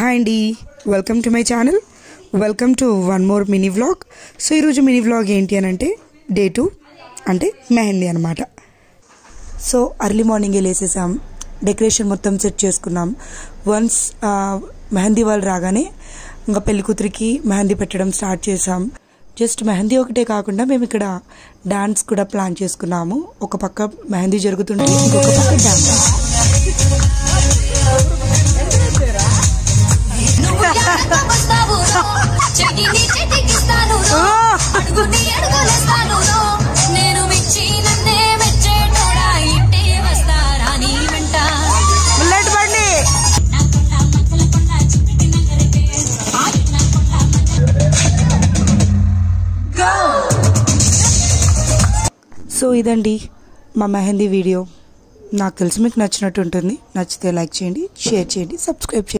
Hi అండి welcome to my channel welcome to one more mini vlog so ఈరోజు mini vlog ఏంటి అని అంటే డే టూ అంటే మెహందీ అనమాట సో అర్లీ మార్నింగే లేసేసాం డెకరేషన్ మొత్తం సెట్ చేసుకున్నాం వన్స్ మెహందీ వాళ్ళు రాగానే ఇంకా పెళ్లి కూతురికి మెహందీ పెట్టడం స్టార్ట్ చేసాం జస్ట్ మెహందీ ఒకటే కాకుండా మేము ఇక్కడ డాన్స్ కూడా ప్లాన్ చేసుకున్నాము ఒక పక్క మెహందీ జరుగుతుంటే ఇంకొక పక్క డాన్స్ నువ్వు ఎక్కడికి వస్తావు రో? చెయ్యిని చేతికిస్తాను రో. అడుగుని అడుగులేస్తాను రో. నేను మెచ్చి నన్నే మెచ్చేటోడా ఇంటే వస్తారా నీ వెంట సో ఇదండి మా మెహందీ వీడియో నాకు తెలిసి మీకు నచ్చినట్టు ఉంటుంది నచ్చితే లైక్ చేయండి షేర్ చేయండి సబ్స్క్రైబ్ చేయండి